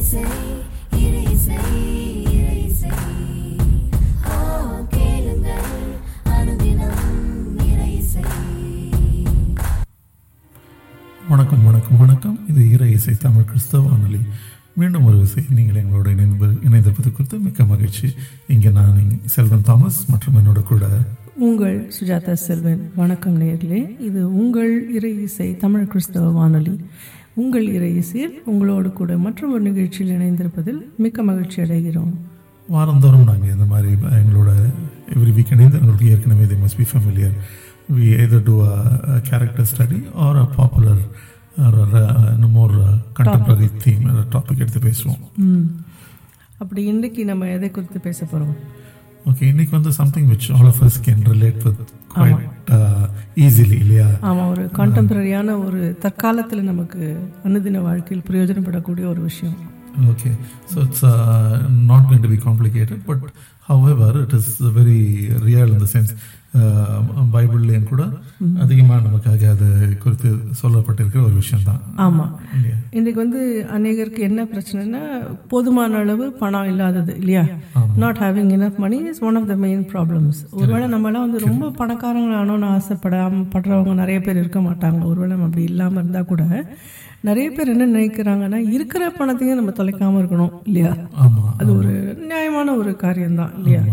இசை இறை இசை இறை இசை ஆ, கேளுங்கள் அனுதினம் இறை இசை வணக்கம் வணக்கம் வணக்கம் இது ஈர இசை தமிழ் கிறிஸ்தவ வானொலி மீண்டும் ஒரு இசை நீங்கள் எங்களோட இணைந்து இணைந்திருப்பது குறித்து மிக்க மகிழ்ச்சி இங்கே நான் செல்வன் தாமஸ் மற்றும் என்னோட கூட உங்கள் சுஜாதா செல்வன் வணக்கம் நேர்களே இது உங்கள் இறை இசை தமிழ் கிறிஸ்தவ வானொலி உங்கள் இறை இசையில் உங்களோடு கூட மற்றும் ஒரு நிகழ்ச்சியில் இணைந்திருப்பதில் மிக்க மகிழ்ச்சி அடைகிறோம் வாரந்தோறும் நாங்கள் இந்த மாதிரி எங்களோட எவ்ரி வீக்கெண்ட் எங்களுக்கு ஏற்கனவே இது must be familiar we either do a character study or a popular more contemporary theme topic எடுத்து பேசுவோம் ம். அப்படி இன்றைக்கு நம்ம எதை குறித்து பேச போகிறோம் ஓகே இன்னைக்கு வந்து something which all of us can relate with quite easily இல்லையா ஆமாம் ஒரு கான்டெம்பரரியான ஒரு தற்காலத்தில் நமக்கு அனுதின வாழ்க்கையில் பிரயோஜனப்படக்கூடிய ஒரு விஷயம் Okay, so it's uh, not going to be complicated, but however, it is very real in the sense, பைபிள்லேயும் கூட அதிகமாக நமக்காக அது குறித்து சொல்லப்பட்டிருக்கிற ஒரு விஷயம் தான் ஆமாம் இன்றைக்கு வந்து அநேகருக்கு என்ன பிரச்சனைனா போதுமான அளவு பணம் இல்லாதது இல்லையா not having enough money is one of the main problems ஒருவேளை நம்மளாம் வந்து ரொம்ப பணக்காரங்க ஆனோன்னு ஆசைப்படாம படுறவங்க நிறைய பேர் இருக்க மாட்டாங்க ஒருவேளை நம்ம அப்படி இல்லாமல் இருந்தால் கூட நிறைய பேர் என்ன நினைக்கிறாங்கன்னா இருக்கிற பணத்தையும் நம்ம தொலைக்காமல் இருக்கணும் இல்லையா ஆமாம் அது ஒரு நியாயமான ஒரு காரியம்தான் இல்லையா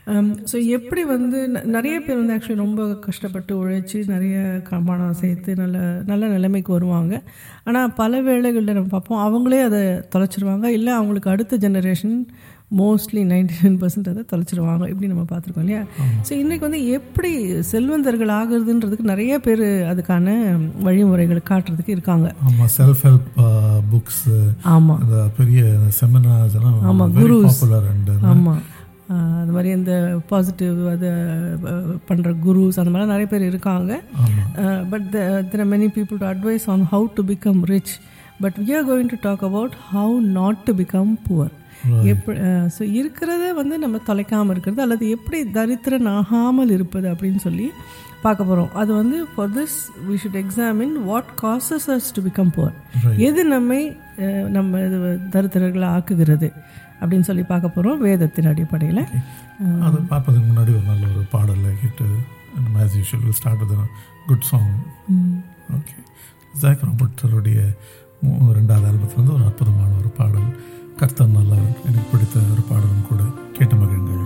ஸோ எப்படி வந்து ந- நிறைய பேர் வந்து ஆக்சுவலி ரொம்ப கஷ்டப்பட்டு உழைச்சி நிறைய க- பணம் சேர்த்து நல்ல நல்ல நிலைமைக்கு வருவாங்க ஆனால் பல வேளைகளில் நம்ம பார்ப்போம் அவங்களே அதை தொலைச்சிருவாங்க இல்லை அவங்களுக்கு அடுத்த generation mostly ninety nine percent அதை தொலைச்சிருவாங்க இப்படி நம்ம பார்த்துருக்கோம் இல்லையா ஸோ இன்றைக்கி வந்து எப்படி செல்வந்தர்கள் ஆகுறதுன்றதுக்கு நிறைய பேர் அதுக்கான வழிமுறைகளை காட்டுறதுக்கு இருக்காங்க ஆமாம் செல்ஃப் ஹெல்ப் புக்ஸ் ஆமாம் இந்த பெரிய செமினார்ஸ் எல்லாம் வெரி பாப்புலர் அண்ட் ஆமாம் அது மாதிரி இந்த பாசிட்டிவ் அதை பண்ணுற குருஸ் அந்த மாதிரிலாம் நிறைய பேர் இருக்காங்க but there many people to advise on how to become rich but we are going to talk about how not to become poor எப்படி ஸோ இருக்கிறத வந்து நம்ம தொலைக்காமல் இருக்கிறது அல்லது எப்படி தரித்திரன் ஆகாமல் இருப்பது அப்படின்னு சொல்லி பார்க்க போகிறோம் அது வந்து for this we should examine what causes us to become poor எது நம்மை அஹ், நம்ம இது தரித்திரர்களை ஆக்குகிறது அப்படின்னு சொல்லி பார்க்க போகிறோம் வேதத்தின் அடிப்படையில் அது பார்ப்பதுக்கு முன்னாடி ஒரு நல்ல ஒரு பாடலை கேட்டு as usual will start with good song okay Jack ராபர்ட்டருடைய மூ- ரெண்டாவது ஆல்பத்துலேருந்து ஒரு அற்புதமான ஒரு பாடல் கர்த்தர் நல்லவர் எனக்கு பிடித்த ஒரு பாடலும் கூட கேட்டு மகிழுங்கள்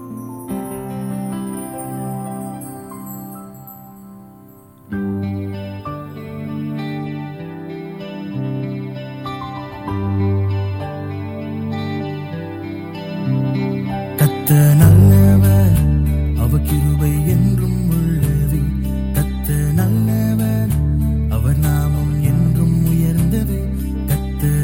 கத்த நல்லவர் அவ கிருபை என்றும் உள்ளது கத்த நல்லவர் அவர் நாமம் என்றும் உயர்ந்தது கத்த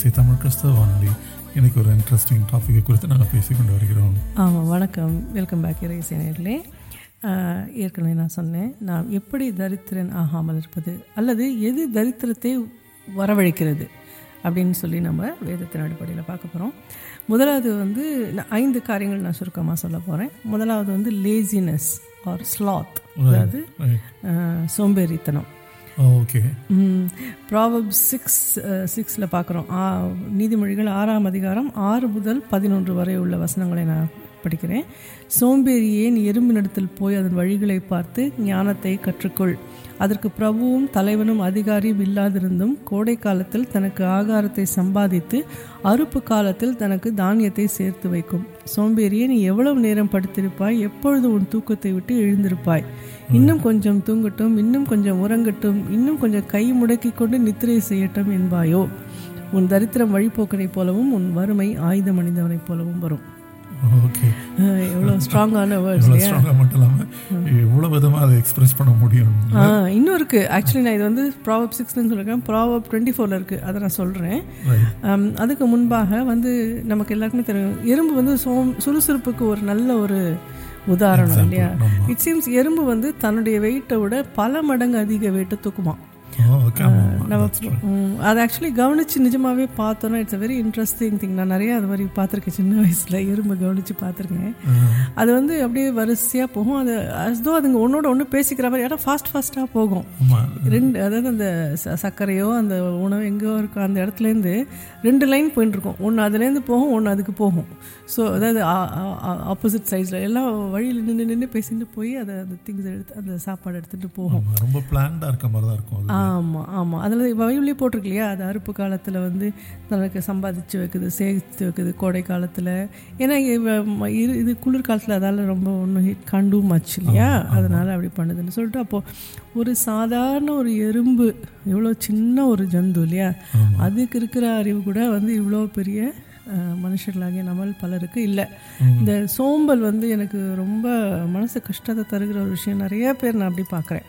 இசை தமிழ் கிறிஸ்தவ வானொலி இன்னைக்கு ஒரு இன்ட்ரெஸ்டிங் டாப்பிக்கை குறித்து நாங்கள் பேசிக்கொண்டு வருகிறோம் ஆமாம் வணக்கம் வெல்கம் பேக் இறைசி நேர்களே ஆஹ், ஏற்கனவே நான் சொன்னேன் நான் எப்படி தரித்திரன் ஆகாமல் இருப்பது அல்லது எது தரித்திரத்தை வரவழைக்கிறது அப்படின்னு சொல்லி நம்ம வேதத்தின் அடிப்படையில் பார்க்க போகிறோம் முதலாவது வந்து நான் ஐந்து காரியங்கள் நான் சுருக்கமாக சொல்ல போகிறேன் முதலாவது வந்து லேசினஸ் ஆர் ஸ்லாத் அதாவது ஆஹ், சோம்பேறித்தனம் ஓகே ப்ராவப் சிக்ஸ் சிக்ஸில் பார்க்குறோம் நீதிமொழிகள் ஆறாம் அதிகாரம் ஆறு முதல் பதினொன்று வரை உள்ள வசனங்களை நான் படிக்கிறேன் சோம்பேறியே நீ எறும்பினிடத்தில் போய் அதன் வழிகளை பார்த்து ஞானத்தை கற்றுக்கொள் அதற்கு பிரபுவும் தலைவனும் அதிகாரியும் இல்லாதிருந்தும் கோடை காலத்தில் தனக்கு ஆகாரத்தை சம்பாதித்து அறுப்பு காலத்தில் தனக்கு தானியத்தை சேர்த்து வைக்கும் சோம்பேறியே நீ எவ்வளவு நேரம் படுத்திருப்பாய் எப்பொழுது உன் தூக்கத்தை விட்டு எழுந்திருப்பாய் இன்னும் கொஞ்சம் தூங்கட்டும் இன்னும் கொஞ்சம் உறங்கட்டும் இன்னும் கொஞ்சம் கை முடக்கிக் கொண்டு நித்திரை செய்யட்டும் என்பாயோ உன் தரித்திரம் வழிபோக்கனைப் போலவும் உன் வறுமை ஆயுதம் அணிந்தவனைப் போலவும் வரும் ஓகே அஹ் எவ்வளோ ஸ்ட்ராங்கான வேர்ட்ஸ் இவ்வளோ ஸ்ட்ராங்காக மட்டும் இல்லாமல் எவ்வளோ விதமாக அதை எக்ஸ்பிரஸ் பண்ண முடியும் ஆ இன்னும் இருக்குது ஆக்சுவலி நான் இது வந்து ப்ராவப் சிக்ஸ்னு சொல்லியிருக்கேன் ப்ராவப் டுவெண்ட்டி ஃபோரில் இருக்குது அதை நான் சொல்கிறேன் Right. அதுக்கு முன்பாக வந்து நமக்கு எல்லாருக்குமே தெரியும் எறும்பு வந்து சோம் சுறுசுறுப்புக்கு ஒரு நல்ல ஒரு உதாரணம் Example, இல்லையா ஆமா. இட் சீம்ஸ் எறும்பு வந்து தன்னுடைய வெயிட்டை விட பல மடங்கு அதிக வெயிட்டை தூக்குமா ஓ ஓகே ஆமாம் நம்ம ம், அதை ஆக்சுவலி கவனிச்சு நிஜமாவே பார்த்தோன்னா it's a very interesting thing நான் நிறைய அது மாதிரி பார்த்துருக்கேன் சின்ன வயசில் எறும்பு கவனிச்சு பார்த்துருக்கேன் அது வந்து அப்படியே வரிசையாக போகும் அது அதுதோ அதுங்க ஒன்னோட ஒன்று பேசிக்கிற மாதிரி ஆனால் ஃபாஸ்ட் ஃபாஸ்ட்டாக போகும் ஆமாம் ரெண்டு அதாவது அந்த ச- சர்க்கரையோ அந்த உணவு எங்கேயோ இருக்கோ அந்த இடத்துலேருந்து ரெண்டு லைன் போயிட்டு இருக்கும் ஒன்று அதுலேருந்து போகும் ஒன்று அதுக்கு போகும் ஸோ அதாவது ஆப்போசிட் சைட்ஸில் எல்லாம் வழியில் நின்று நின்று பேசிட்டு போய் அதை அந்த திங்ஸ் எடுத்து அந்த சாப்பாடு எடுத்துகிட்டு போகும் ஆமாம் ரொம்ப பிளான்டாக இருக்க மாதிரி தான் இருக்கும் அது ஆமாம் ஆமாம் அதில் பைபிளே போட்டிருக்கு இல்லையா அது அறுப்பு காலத்தில் வந்து தனக்கு சம்பாதிச்சு வைக்குது சேர்த்து வைக்குது கோடை காலத்தில் ஏன்னா இவ- ம- இரு- இது குளிர் காலத்தில் அதால் ரொம்ப ஒன்றும் கண்டு மச் இல்லையா அதனால் அப்படி பண்ணுதுன்னு சொல்லிட்டு அப்போது ஒரு சாதாரண ஒரு எறும்பு இவ்வளோ சின்ன ஒரு ஜந்து இல்லையா அதுக்கு இருக்கிற அறிவு கூட வந்து இவ்வளோ பெரிய அஹ், மனுஷர்களாகிய நம்மள் பலருக்கு இல்லை இந்த சோம்பல் வந்து எனக்கு ரொம்ப மனசு கஷ்டத்தை தருகிற ஒரு விஷயம் நிறைய பேர் நான் அப்படி பார்க்குறேன்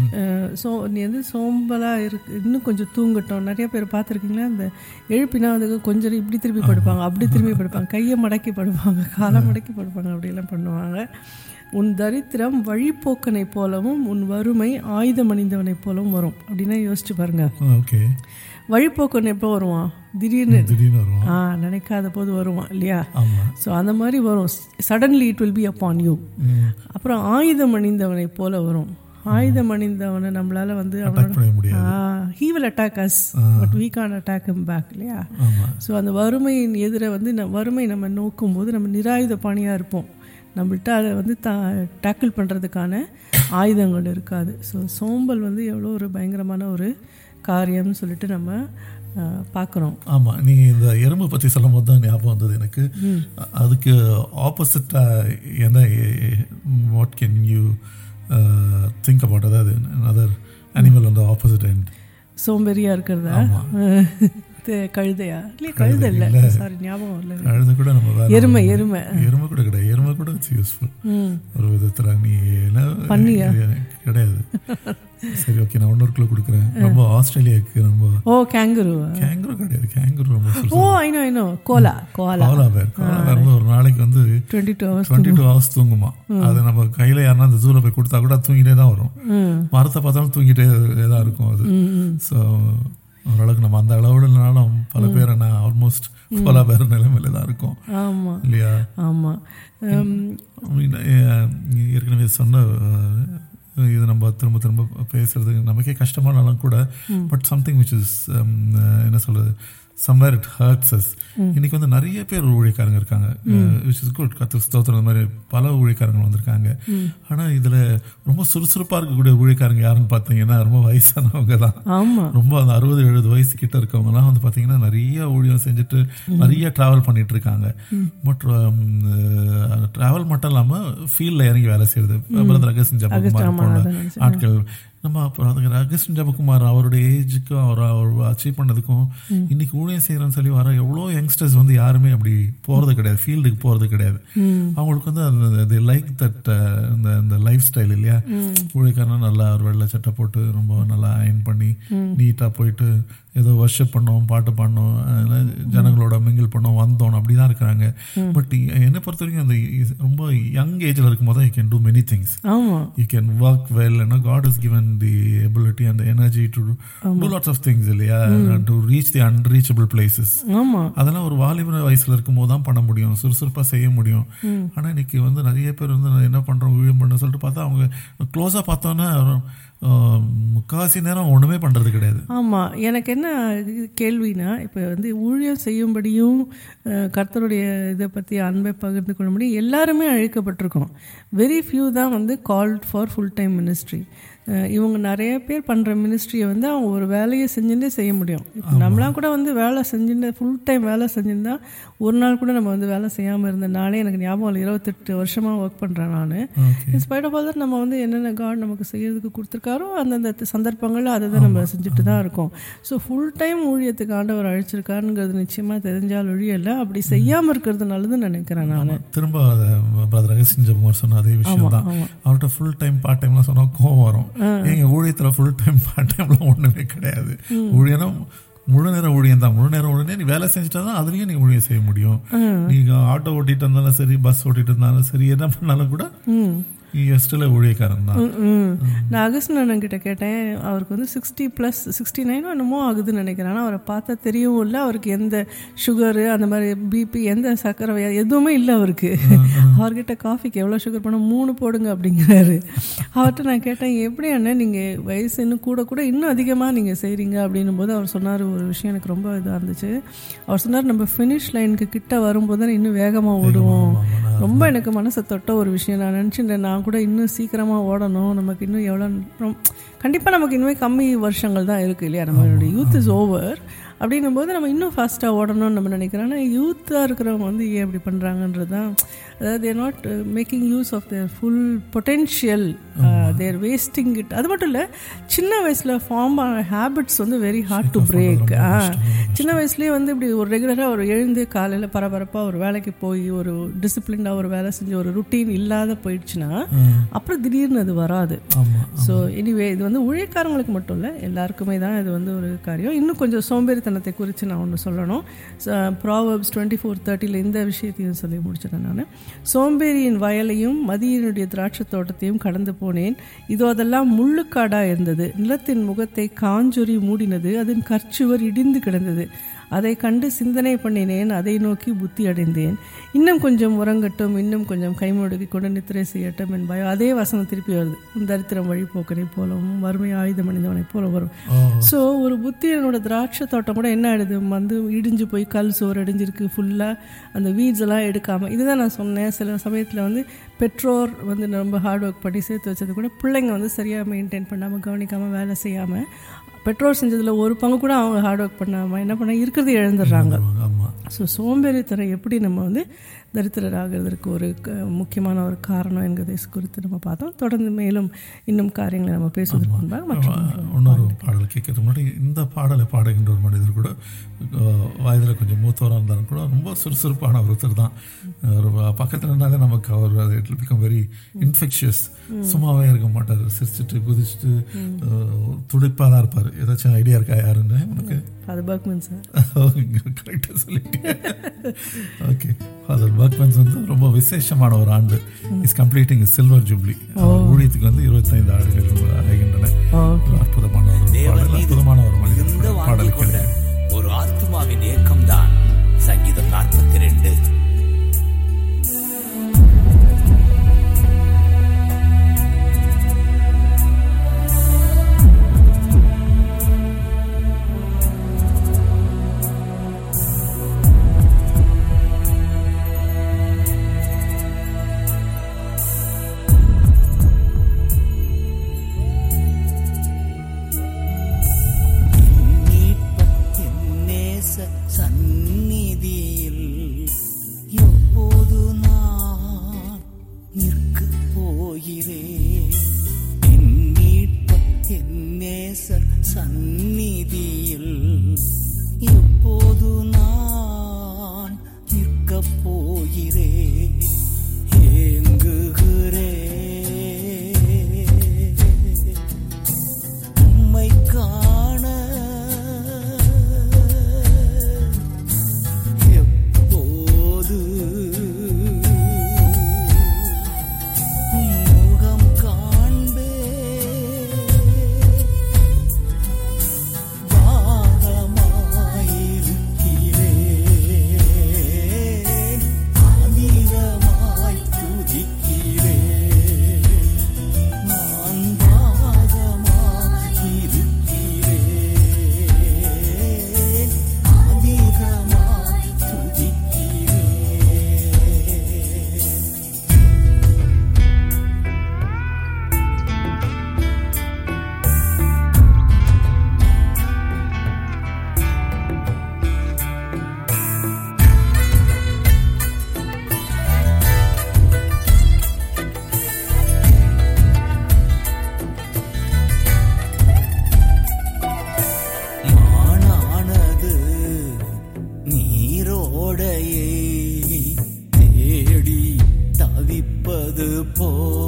ஸோ நீ வந்து சோம்பலாக இருக்கு இன்னும் கொஞ்சம் தூங்கட்டும் நிறைய பேர் பார்த்துருக்கீங்களா அந்த எழுப்பினா வந்து கொஞ்சம் நேரம் இப்படி திரும்பி படுப்பாங்க அப்படி திரும்பி படுப்பாங்க கையை மடக்கி படுப்பாங்க காலை மடக்கி படுப்பாங்க அப்படியெல்லாம் பண்ணுவாங்க உன் தரித்திரம் வழிப்போக்கனைப் போலவும் உன் வறுமை ஆயுதம் அணிந்தவனைப் போலவும் வரும் அப்படின்னா யோசிச்சு பாருங்க ஓகே வழிப்போக்கன் எப்போ வருவான் திடீர்னு திடீர்னு வருவான் ஆ நினைக்காத போது வருவான் இல்லையா ஆமாம் ஸோ அந்த மாதிரி வரும் suddenly it will be upon you ம் அப்புறம் ஆயுதம் அணிந்தவனை போல வரும் ஆயுதம் அணிந்தவனை நம்மளால வந்து அட்டாக் அவனோட பண்ண முடியாது he will attack us but we can attack him back இல்லையா ஆமாம் ஸோ அந்த வறுமையின் எதிரை வந்து ந- வறுமை நம்ம நோக்கும்போது நம்ம நிராயுத பாணியாக இருப்போம் நம்மள்ட்ட அதை வந்து தா டேக்கிள் பண்ணுறதுக்கான ஆயுதங்கள் இருக்காது ஸோ சோம்பல் வந்து எவ்வளோ ஒரு பயங்கரமான ஒரு காரியம்னு சொல்லிட்டு நம்ம பார்க்குறோம் ஆமாம் நீங்கள் இந்த எறும்பு பற்றி சொல்லும் போது தான் ஞாபகம் வந்தது எனக்கு அ- அதுக்கு ஆப்போசிட்டாக என்ன what can you think about அதாவது அதர் அனிமல் வந்து ஆப்போசிட் எண்ட் சோம்பேறியாக இருக்கிறதா தெ- கழுதையா இல்லையா கழுதை இல்லை சாரி ஞாபகம் இல்லை கழுத கூட நம்ம வேலை எருமை எருமை எருமை கூட கிடையாது எருமை கூட இட்ஸ் யூஸ்ஃபுல் ம் ஒரு விதத்தில் நீ என்ன பண்ணியா? கிடையாது சரி ஓகே நான் இன்னொரு கிலோ கொடுக்குறேன் ரொம்ப ஆஸ்திரேலியாவுக்கு ரொம்ப ஓ கேங்குரு கேங்குரு கிடையாது கேங்குரு ரொம்ப ஓ I know I know koala koala koala bear koala bear வந்து ஒரு நாளைக்கு வந்து twenty two hours twenty two hours தூங்குமா அது நம்ம கையில் யாருன்னா அந்த ஜூல போய் கொடுத்தா கூட அது தூங்கிட்டே தான் வரும் ம் மரத்தை பார்த்தாலும் தூங்கிட்டே தான் இருக்கும் அது ஸோ ஓரளவுக்கு நம்ம அந்த அளவுலனாலும் பல பேர் என்ன ஆல்மோஸ்ட் கோலா பேர் நிலைமையில தான் இருக்கும் ஆமாம் இல்லையா ஆமாம் I mean, அஹ், ஏற்கனவே சொன்ன அஹ், இது நம்ம திரும்ப திரும்ப பேசுறது நமக்கே கஷ்டமானாலும் கூட பட் சம்திங் விச் இஸ் என்ன சொல்றது சம்வேர் இட் ஹர்ட்ஸ் அஸ் இன்னைக்கு வந்து நிறைய பேர் ஊழியக்காரங்க இருக்காங்க விச் இஸ் குட் கத்து ஸ்தோத்திரம் இந்த மாதிரி பல ஊழியக்காரங்க வந்திருக்காங்க ஆனா இதுல ரொம்ப சுறுசுறுப்பா இருக்கக்கூடிய ஊழியக்காரங்க யாருன்னு பார்த்தீங்கன்னா ரொம்ப வயசானவங்க தான் ஆமாம் ரொம்ப அந்த அறுபது எழுபது வயசு கிட்ட இருக்கவங்கலாம் வந்து பார்த்தீங்கன்னா நிறைய ஊழியம் செஞ்சுட்டு நிறைய டிராவல் பண்ணிட்டு இருக்காங்க பட் டிராவல் மட்டும் இல்லாமல் ஃபீல்டில் இறங்கி வேலை செய்யுது பிரதர் அகஸ்டின் ஜபகுமார் போன்ற ஆட்கள் நம்ம அப்புறம் அதுக்கு அகஸ்டின் ஜபகுமார் அவருடைய ஏஜுக்கும் அவர் அவர் அச்சீவ் பண்ணதுக்கும் இன்னைக்கு ஊழியம் செய்யறேன்னு சொல்லி வர எவ்வளோ யங்ஸ்டர்ஸ் வந்து யாருமே அப்படி போறது கிடையாது ஃபீல்டுக்கு போறது கிடையாது அவங்களுக்கு வந்து அது லைக் தட் இந்த இந்த லைஃப் ஸ்டைல் இல்லையா ஊழியக்காரனா நல்லா ஒரு வெள்ளை சட்டை போட்டு ரொம்ப நல்லா அயன் பண்ணி நீட்டா போயிட்டு ஏதோ வர்ஷிப் பண்ணோம் பாட்டு பண்ணோம் அதெல்லாம் ஜனங்களோட மிங்கிள் பண்ணோம் வந்தோம் அப்படி தான் இருக்கிறாங்க பட் என்னை பொறுத்த வரைக்கும் அந்த இ- ரொம்ப யங் ஏஜ்ல இருக்கும் போது you can do many things ஆமாம் you can work well and god has given the ability and the energy to do lots of things இல்லையா to reach the unreachable places ஆமாம் அதெல்லாம் ஒரு வாலிப வயசுல இருக்கும் போது தான் பண்ண முடியும் சுறுசுறுப்பா செய்ய முடியும் ஆனா இன்னைக்கு வந்து நிறைய பேர் வந்து நான் என்ன பண்றோம் ஊழியம் பண்ண சொல்லிட்டு பார்த்தா அவங்க க்ளோஸா பார்த்தோன்னா அஹ், முக்காவாசி நேரம் ஒண்ணுமே பண்றது கிடையாது ஆமாம் எனக்கு என்ன இது கேள்வினா இப்போ வந்து ஊழியம் செய்யும்படியும் அஹ், கர்த்தருடைய இதை பற்றி அன்பை பகிர்ந்து கொள்ளும்படி எல்லாருமே அழைக்கப்பட்டிருக்கோம் வெரி ஃபியூ தான் வந்து called for full time ministry இவங்க நிறைய பேர் பண்ணுற மினிஸ்ட்ரியை வந்து அவங்க ஒரு வேலையை செஞ்சுட்டே செய்ய முடியும் இப்போ நம்மளாம் கூட வந்து வேலை செஞ்சுட்டு ஃபுல் டைம் வேலை செஞ்சுருந்தா ஒரு நாள் கூட நம்ம வந்து வேலை செய்யாமல் இருந்த நாளே எனக்கு ஞாபகம் இல்லை இருபத்தெட்டு வருஷமாக ஒர்க் பண்ணுறேன் நான் okay in spite of all that நம்ம வந்து என்னென்ன காட் நமக்கு செய்யறதுக்கு கொடுத்துருக்காரோ அந்தந்த சந்தர்ப்பங்களில் அதை தான் நம்ம செஞ்சுட்டு தான் இருக்கோம் ஸோ ஃபுல் டைம் ஊழியத்துக்கு ஆண்டவர் அழைச்சிருக்காருங்கிறது நிச்சயமாக தெரிஞ்சால் ஒழியல அப்படி செய்யாமல் இருக்கிறது நல்லதுன்னு நினைக்கிறேன் நான் திரும்ப பிரதர் அகஸ்டின் ஜபகுமார் சொன்ன அதே விஷயம் தான் அவர்கிட்ட ஃபுல் டைம் பார்ட் டைம்லாம் சொன்னா கோவம் வரும் எங்க ஊழியத்துல ஃபுல் டைம் பார்ட் டைம்லாம் ஒண்ணுமே கிடையாது ஊழியனா முழு நேரம் ஊழியம் தான் முழு நேரம் ஊழியம் நீ வேலை செஞ்சுட்டா தான் அதுலயும் நீ ஊழியம் செய்ய முடியும் நீங்க ஆட்டோ ஓட்டிட்டு இருந்தாலும் சரி பஸ் ஓட்டிட்டு இருந்தாலும் சரி என்ன பண்ணாலும் கூட நீ ஸ்டில் ஊழியக்காரன் தான் ம் நான் அகஸ்டின் அண்ணன் கிட்ட கேட்டேன் அவருக்கு வந்து சிக்ஸ்டி ப்ளஸ் சிக்ஸ்டி நைனோ என்னமோ ஆகுதுன்னு நினைக்கிறேன் ஆனால் அவரை பார்த்தா தெரியவும் இல்லை அவருக்கு எந்த சுகரு அந்த மாதிரி பிபி எந்த சர்க்கரை வியாதி எதுவுமே இல்லை அவருக்கு அவர்கிட்ட காஃபிக்கு எவ்வளோ சுகர் பண்ண மூணு போடுங்க அப்படிங்கிறாரு அவர்கிட்ட நான் கேட்டேன் எப்படி அண்ணன் நீங்கள் வயசு இன்னும் கூட கூட இன்னும் அதிகமாக நீங்கள் செய்கிறீங்க அப்படின்னும் போது அவர் சொன்னார் ஒரு விஷயம் எனக்கு ரொம்ப இதாக இருந்துச்சு அவர் சொன்னார் நம்ம ஃபினிஷ் லைனுக்கு கிட்ட வரும்போது தான் இன்னும் வேகமாக ஓடுவோம் ரொம்ப எனக்கு மனசை தொட்ட ஒரு விஷயம் நான் நினச்சிட்டேன் நான் கூட இன்னும் சீக்கிரமாக ஓடணும் நமக்கு இன்னும் எவ்வளோ கண்டிப்பாக நமக்கு இன்னுமே கம்மி வருஷங்கள் தான் இருக்குது இல்லையா நம்மளுடைய யூத் இஸ் ஓவர் அப்படின்னும் போது நம்ம இன்னும் ஃபாஸ்ட்டாக ஓடணும்னு நம்ம நினைக்கிறோம் ஆனால் யூத்தாக இருக்கிறவங்க வந்து ஏன் இப்படி பண்ணுறாங்கன்றது தான் அதாவது they're not making use of their full potential they're wasting it அது மட்டும் இல்லை சின்ன வயசில் ஃபார்ம் ஆன ஹேபிட்ஸ் வந்து வெரி ஹார்ட் டு பிரேக் சின்ன வயசுலேயே வந்து இப்படி ஒரு ரெகுலராக ஒரு எழுந்து காலையில் பரபரப்பாக ஒரு வேலைக்கு போய் ஒரு டிசிப்ளின்டாக ஒரு வேலை செஞ்சு ஒரு ருட்டீன் இல்லாத போயிடுச்சுன்னா அப்புறம் திடீர்னு அது வராது ஆமா ஸோ எனிவே இது வந்து ஊழியக்காரங்களுக்கு மட்டும் இல்லை எல்லாருக்குமே தான் இது வந்து ஒரு காரியம் இன்னும் கொஞ்சம் சோம்பேறித்தனத்தை குறித்து நான் ஒன்று சொல்லணும் ப்ராவர்ப்ஸ் டுவெண்ட்டி ஃபோர் தேர்ட்டியில் இந்த விஷயத்தையும் சொல்லி முடிச்சிட்டேன் நான் சோம்பேறியின் வயலையும் மதியனுடைய திராட்சை தோட்டத்தையும் கடந்து போனேன் இதோ அதெல்லாம் முள்ளுக்காடாக இருந்தது நிலத்தின் முகத்தை காஞ்சொறி மூடினது அதன் கற்சுவர் இடிந்து கிடந்தது அதை கண்டு சிந்தனை பண்ணினேன் அதை நோக்கி புத்தி அடைந்தேன் இன்னும் கொஞ்சம் உறங்கட்டும் இன்னும் கொஞ்சம் கைமுடுக்கி கொண்டு நித்திரை செய்யட்டும் என் பயம் அதே வசனம் திருப்பி வருது உன் தரித்திரம் வழிபோக்கனை போலவும் வறுமை ஆயுதம் அணிந்தவனை போல வரும் ஸோ ஒரு புத்தியனோட திராட்சை தோட்டம் கூட என்ன ஆயிடுது வந்து இடிஞ்சு போய் கல் சோறு அடிஞ்சிருக்கு ஃபுல்லாக அந்த வீட்ஸ் எல்லாம் எடுக்காமல் இதுதான் நான் சொன்னேன் சில சமயத்தில் வந்து பெற்றோர் வந்து ரொம்ப ஹார்ட் ஒர்க் பண்ணி சேர்த்து வச்சது கூட பிள்ளைங்க வந்து சரியாக மெயின்டைன் பண்ணாமல் கவனிக்காமல் வேலை செய்யாமல் பெற்றோர் செஞ்சதில் ஒரு பங்கு கூட அவங்க ஹார்ட் ஒர்க் பண்ணாமல் என்ன பண்ண இருக்கிறது இழந்துடுறாங்க ஆமா ஸோ சோம்பேறித்தனம் எப்படி நம்ம வந்து தரித்திரராகிறதுக்கு ஒரு க- முக்கியமான ஒரு காரணம் என்கிறதை குறித்து நம்ம பார்த்தோம் தொடர்ந்து மேலும் இன்னும் காரியங்களை நம்ம பேசுவதற்கு முன்பாக மற்ற இன்னொரு பாடல் கேட்கறதுக்கு முன்னாடி இந்த பாடலை பாடுகின்ற ஒரு மனிதர் கூட அஹ், வயதுல கொஞ்சம் மூத்தவராக இருந்தாலும் கூட ரொம்ப சுறுசுறுப்பான ஒருத்தர் தான் ஒரு பக்கத்தில் இருந்தாலே நமக்கு அவர் அது இட் பிகம் வெரி இன்ஃபெக்ஷியஸ் சும்மாவே இருக்க மாட்டார் சிரிச்சிட்டு குதிச்சுட்டு துடிப்பாக தான் இருப்பார் ஏதாச்சும் ஐடியா இருக்கா யாருன்னு உனக்கு அது பர்க்மன் சார் கரெக்டாக சொல்லிட்டேன் ஓகே ஃபாதர் ஒர்க்மன்ஸ் வந்து ரொம்ப விசேஷமான ஒரு ஆண்டு இஸ் கம்ப்ளீட்டிங் சில்வர் ஜூப்ளி அவர் ஊழியத்துக்கு வந்து இருபத்தைந்து ஆண்டுகள் ஆகின்றன ஒரு அற்புதமான ஒரு தேவன் பாடல் மீது அற்புதமான ஒரு மனிதன் மிகுந்த கூட. வாஞ்சை பாடல் கொண்ட கேளுங்க ஒரு ஆத்மாவின் ஏக்கம்தான் சங்கீதம் நாற்பத்தி ரெண்டு மீட்பத்தின் நேச சந்நிதியில் தவிப்பது போ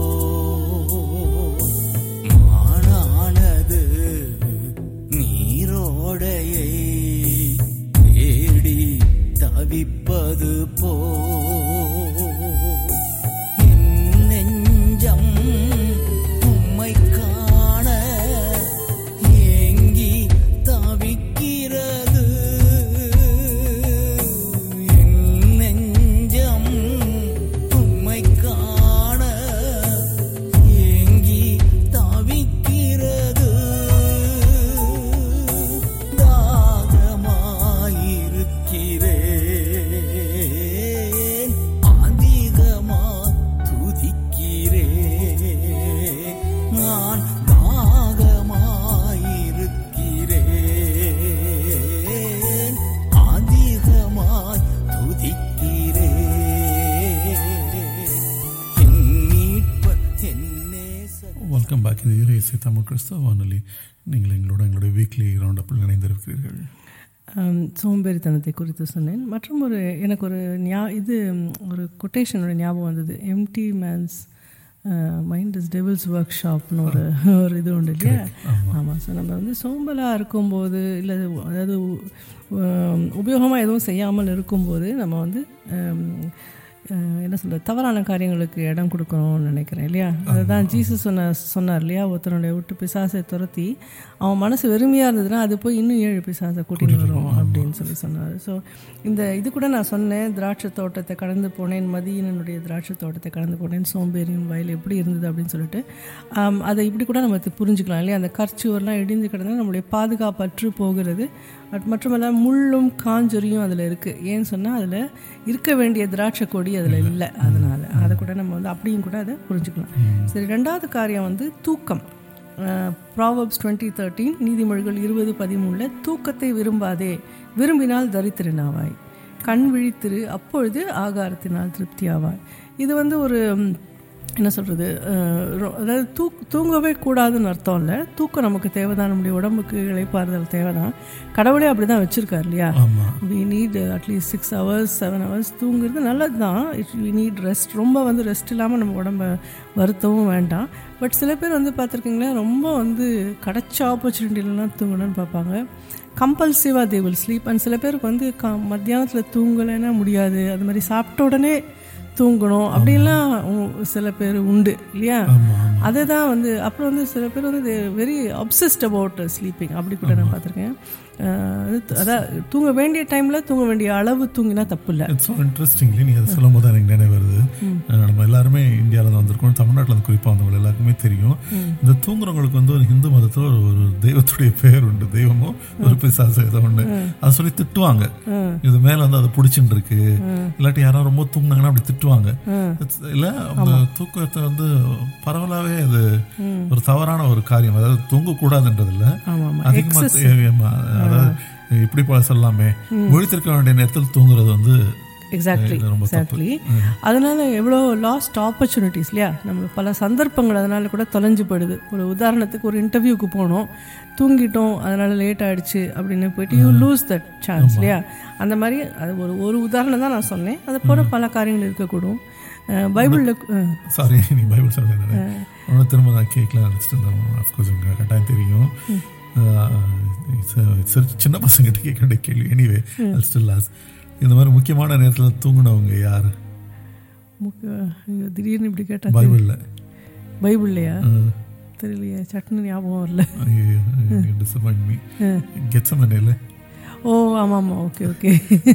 மானானது நீரோடையை தேடி தவிப்பது போ என் நெஞ்சம் உம்மை காண ஏங்கி தவிக்கிறது என் நெஞ்சம் உம்மை காண ஏங்கி தவிக்கிறது தாகமாயிருக்கிறேன் அதிகமா துதிக்கிறேன் நான் தாகமாயிருக்கிறேன் அதிகமாய் துதிக்கிறேன் என் மீட்பர் என் நேசர் வெல்கம் பேக் இது இறைசை தமிழ் கிறிஸ்தவ வானொலி நீங்கள் எங்களோட எங்களுடைய வீக்லி ரவுண்ட் அப்பில் இணைந்திருக்கிறீர்கள் ஆம், சோம்பேறித்தனத்தை குறித்து சொன்னேன் மற்றும் ஒரு எனக்கு ஒரு ஞா இது ம், ஒரு கொட்டேஷனோட ஞாபகம் வந்தது empty man's mind is devil's work ஷாப்னு ஒரு ஒரு இது உண்டு இல்லையா ஆமாம் ஸோ நம்ம வந்து சோம்பலாக இருக்கும்போது இல்லை அதாவது உபயோகமாக எதுவும் செய்யாமல் இருக்கும்போது நம்ம வந்து ஆம், அஹ், என்ன சொல்கிறது தவறான காரியங்களுக்கு இடம் கொடுக்கணும்னு நினைக்கிறேன் இல்லையா அதுதான் ஜீசஸ் சொன்ன சொன்னார் இல்லையா ஒருத்தனுடைய விட்டு பிசாசை துரத்தி அவன் மனசு வெறுமையாக இருந்ததுன்னா அது போய் இன்னும் ஏழு பிசாசை கூட்டின்னு வரும் அப்படின்னு சொல்லி சொன்னார் ஸோ இந்த இது கூட நான் சொன்னேன் திராட்சை தோட்டத்தை கடந்து போனேன் மதியனுடைய திராட்சை தோட்டத்தை கடந்து போனேன் சோம்பேறியின் வயல் எப்படி இருந்தது அப்படின்னு சொல்லிட்டு ஆம், அதை இப்படி கூட நம்ம தி- புரிஞ்சுக்கலாம் இல்லையா அந்த கற்சுவர்லாம் இடிந்து கிடந்தா நம்மளுடைய பாதுகாப்பற்று போகிறது அது மட்டுமல்ல முள்ளும் காஞ்சொரியும் அதில் இருக்குது ஏன்னு சொன்னால் அதில் இருக்க வேண்டிய திராட்சை கொடி அதில் இல்லை அதனால் அதை கூட நம்ம வந்து அப்படியும் கூட அதை புரிஞ்சுக்கலாம் சரி ரெண்டாவது காரியம் வந்து தூக்கம் ப்ராவப்ஸ் டுவெண்ட்டி தேர்ட்டீன் நீதிமொழிகள் இருபது பதிமூணில் தூக்கத்தை விரும்பாதே விரும்பினால் தரித்திரனாவாய் கண் விழித்திரு அப்பொழுது ஆகாரத்தினால் திருப்தியாவாய் இது வந்து ஒரு ம், என்ன சொல்கிறது அதாவது தூக் தூங்கவே கூடாதுன்னு அர்த்தம் இல்லை தூக்கம் நமக்கு தேவைதான் நம்முடைய உடம்புக்கு இளைப்பாறுதல் தேவைதான் கடவுளே அப்படி தான் வச்சுருக்கார் இல்லையா ஆமாம் we need at least six hours seven hours தூங்குறது நல்லது தான் இட் வி நீட் ரெஸ்ட் ரொம்ப வந்து ரெஸ்ட் இல்லாமல் நம்ம உடம்ப வருத்தவும் வேண்டாம் பட் சில பேர் வந்து பார்த்துருக்கீங்களா ரொம்ப வந்து கிடைச்ச ஆப்பர்ச்சுனிட்டிலலாம் தூங்கணும்னு பார்ப்பாங்க கம்பல்சிவாக தே வில் ஸ்லீப் அண்ட் சில பேருக்கு வந்து க மத்தியானத்தில் தூங்கலைன்னா முடியாது அது மாதிரி சாப்பிட்ட உடனே தூங்கணும் அப்படின்லாம் உ- சில பேர் உண்டு இல்லையா அதை தான் வந்து அப்புறம் வந்து சில பேர் வந்து வெரி அப்சஸ்ட் அபவுட் ஸ்லீப்பிங் அப்படி கூட நான் பார்த்துருக்கேன் அதான் தூங்க வேண்டிய டைமில் தூங்க வேண்டிய அளவு தூங்கினா தப்பு இல்லை இட்ஸ் ஸோ இன்ட்ரெஸ்டிங்லி நீங்கள் அதை சொல்லும் போது எனக்கு நினைவு வருது அஹ் நம்ம எல்லாருமே இந்தியாவில் வந்திருக்கோம் தமிழ்நாட்டில் வந்து குறிப்பாக வந்தவங்க எல்லாருக்குமே தெரியும் இந்த தூங்குறவங்களுக்கு வந்து ஒரு ஹிந்து மதத்தில் ஒரு ஒரு தெய்வத்துடைய பேர் உண்டு தெய்வமோ ஒரு பிசாசு ஏதோ ஒன்று அதை சொல்லி திட்டுவாங்க இது மேலே வந்து அதை பிடிச்சின்னு இருக்கு இல்லாட்டி யாரும் ரொம்ப தூங்குனாங்கன்னா அப்படி திட்டுவாங்க It's- இல்ல அந்த தூக்கத்தை வந்து பரவலாவே அது ஒரு தவறான ஒரு காரியம் அதாவது தூங்கக்கூடாதுன்றது இல்ல ஆமாம் ஆமாம் அதிகமா ஆமா, அதாவது இப்படி போல சொல்லலாமே முழித்திருக்க வேண்டிய நேரத்தில் தூங்குறது வந்து எக்ஸாக்ட்லி இது ரொம்ப தப்பு. எக்ஸாக்ட்லி அதனால எவ்வளோ லாஸ்ட் ஆப்பர்ச்சுனிட்டிஸ் இல்லையா நம்ம பல சந்தர்ப்பங்கள் அதனால கூட தொலைஞ்சு போயிடுது ஒரு உதாரணத்துக்கு ஒரு இன்டர்வியூக்கு போனோம் தூங்கிட்டோம் அதனால லேட் ஆயிடுச்சு அப்படின்னு போயிட்டு யூ லூஸ் தட் சான்ஸ் இல்லையா அந்த மாதிரி அது ஒரு ஒரு உதாரணம் தான் நான் சொன்னேன் அது போல பல காரியங்கள் இருக்கக்கூடும் அஹ் பைபிளில் அஹ் சாரி நீ பைபிள் சொல்றேன் ஒன்று திரும்ப நான் கேட்கலாம் நினச்சிட்டு இருந்தேன் அஃப்கோர்ஸ் உங்களுக்கு கட்டாயம் தெரியும் அஹ் it's a- it's a சின்ன பசங்கிட்ட கேட்க வேண்டிய கேள்வி எனிவே ஸ்டில் லாஸ் இந்த மாதிரி முக்கியமான நேரத்தில் தூங்குனவங்க யார் முக்க- ஐயோ, திடீர்னு இப்படி கேட்டா பைபிளில் பைபிள்லையா தெரியலையே சட்னு ஞாபகம் வரல டிசப்பாயிண்ட் மீ கெட்சமனையில் ஓ ஆமாம் ஆமாம் ஓகே ஓகே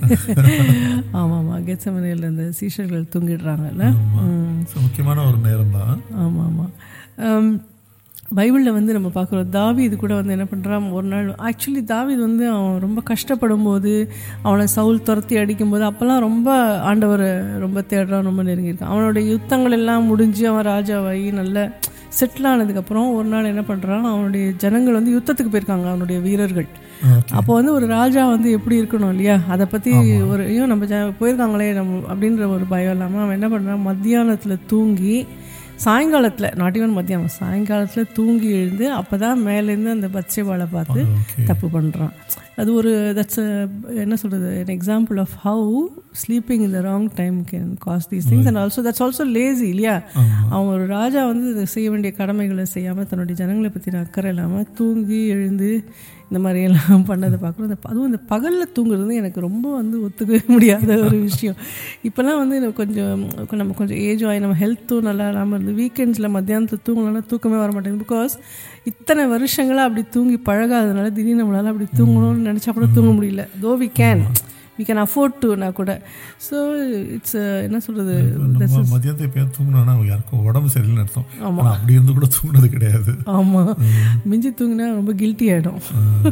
ஆமாம் ஆமாம் கெட்சமனையில் இந்த சீஷர்கள் தூங்கிடுறாங்கல்ல ம் ஸோ முக்கியமான ஒரு நேரம் தான் ஆமாம் ஆமாம் பைபிளில் வந்து நம்ம பார்க்குறோம் தாவீது கூட வந்து என்ன பண்ணுறான் ஒரு நாள் ஆக்சுவலி தாவீது வந்து அவன் ரொம்ப கஷ்டப்படும் போது அவனை சவுல் துரத்தி அடிக்கும்போது அப்போல்லாம் ரொம்ப ஆண்டவரை ரொம்ப தேடுறான் ரொம்ப நெருங்கியிருக்கான் அவனுடைய யுத்தங்கள் எல்லாம் முடிஞ்சு அவன் ராஜாவாகி நல்ல செட்டில் ஆனதுக்கப்புறம் ஒரு நாள் என்ன பண்ணுறான் அவனுடைய ஜனங்கள் வந்து யுத்தத்துக்கு போயிருக்காங்க அவனுடைய வீரர்கள் அப்போ வந்து ஒரு ராஜா வந்து எப்படி இருக்கணும் இல்லையா அதை பற்றி ஒரு ஐயோ நம்ம ஜ போயிருக்காங்களே நம்ம அப்படின்ற ஒரு பயம் இல்லாமல் அவன் என்ன பண்ணுறான் மத்தியானத்தில் தூங்கி சாயங்காலத்தில் நாட் ஈவன் மத்தியானம் சாயங்காலத்தில் தூங்கி எழுந்து அப்போ தான் மேலேருந்து அந்த பச்சைவாளை பார்த்து ஓகே தப்பு பண்ணுறான் அது ஒரு தட்ஸ் என்ன சொல்கிறது an example of how sleeping in the wrong time can cause these things and also that's also lazy இல்லையா அவன் ஒரு ராஜா வந்து இதை செய்ய வேண்டிய கடமைகளை செய்யாமல் தன்னுடைய ஜனங்களை பற்றின அக்கறை இல்லாமல் தூங்கி எழுந்து இந்த மாதிரி எல்லாம் பண்ணதை பார்க்குறோம் இந்த அதுவும் இந்த பகலில் தூங்குறது வந்து எனக்கு ரொம்ப வந்து ஒத்துக்கவே முடியாத ஒரு விஷயம் இப்போல்லாம் வந்து எனக்கு கொஞ்சம் நம்ம கொஞ்சம் ஏஜ் ஆகி நம்ம ஹெல்த்தும் நல்லா இல்லாமல் இருந்து வீக்கெண்ட்ஸில் மத்தியானத்தில் தூங்கலன்னா தூக்கமே வர மாட்டேங்குது பிகாஸ் இத்தனை வருஷங்களாக அப்படி தூங்கி பழகாததுனால திடீர்னு நம்மளால் அப்படி தூங்கணும்னு நினச்சா கூட தூங்க முடியல though we can we can afford டுனா கூட ஸோ இட்ஸ் என்ன சொல்கிறது நம்ம மதியத்தை எப்போ தூங்கினோன்னா யாருக்கும் உடம்பு சரியில்லைன்னு அர்த்தம் ஆனா அப்படி இருந்து கூட தூங்கினது கிடையாது ஆமாம் மிஞ்சி தூங்கினா ரொம்ப கில்ட்டி ஆகிடும்